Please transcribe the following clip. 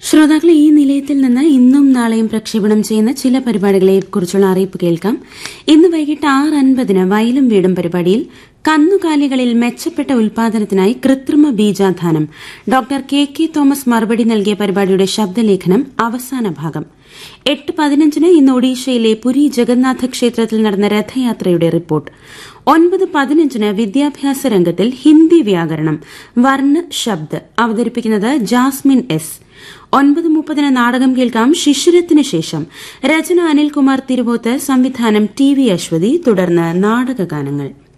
ശ്രോതാക്കളെ ഈ നിലയത്തിൽ നിന്ന് ഇന്നും നാളെയും പ്രക്ഷേപണം ചെയ്യുന്ന ചില പരിപാടികളെ കുറിച്ചുള്ള അറിയിപ്പ് കേൾക്കാം ഇന്ന് വൈകിട്ട് ആറ് അൻപതിന് വയലും വീടും പരിപാടിയിൽ കന്നുകാലികളിൽ മെച്ചപ്പെട്ട ഉൽപാദനത്തിനായി കൃത്രിമ ബീജാധാനം ഡോക്ടർ കെ കെ തോമസ് മറുപടി നൽകിയ പരിപാടിയുടെ ശബ്ദലേഖനം അവസാന ഭാഗം എട്ട് പതിനഞ്ചിന് ഇന്ന് ഒഡീഷയിലെ പുരി ജഗന്നാഥ ക്ഷേത്രത്തിൽ നടന്ന രഥയാത്രയുടെ റിപ്പോർട്ട് ഒൻപത് പതിനഞ്ചിന് വിദ്യാഭ്യാസ രംഗത്തിൽ ഹിന്ദി വ്യാകരണം വർണ്ണ ശബ്ദ് അവതരിപ്പിക്കുന്നത് ജാസ്മിൻ എസ് ഒൻപത് മുപ്പതിന് നാടകം കേൾക്കാം ശിശിരത്തിന് ശേഷം രചന അനിൽകുമാർ തിരുവോത്ത് സംവിധാനം ടി വി അശ്വതി തുടർന്ന് നാടകഗാനങ്ങൾ